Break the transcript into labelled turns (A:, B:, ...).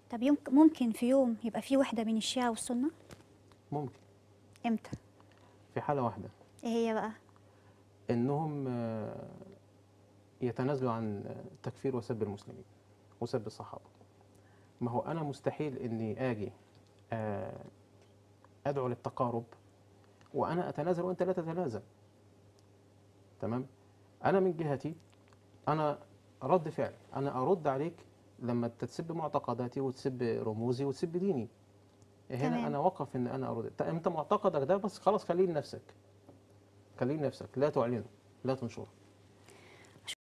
A: طب يمكن ممكن في يوم يبقى في وحده بين الشيعه والسنه
B: ممكن
A: امتى
B: في حاله واحده
A: ايه هي بقى
B: انهم آه، يتنازلوا عن تكفير وسب المسلمين وسب الصحابه ما هو انا مستحيل اني اجي آه، ادعو للتقارب وانا اتنازل وانت لا تتنازل تمام انا من جهتي انا رد فعل انا ارد عليك لما تسب معتقداتي وتسب رموزي وتسب ديني هنا
A: تمام.
B: انا وقف ان انا ارد انت معتقدك ده بس خلاص خليه لنفسك خليه لنفسك لا تعلنه لا تنشره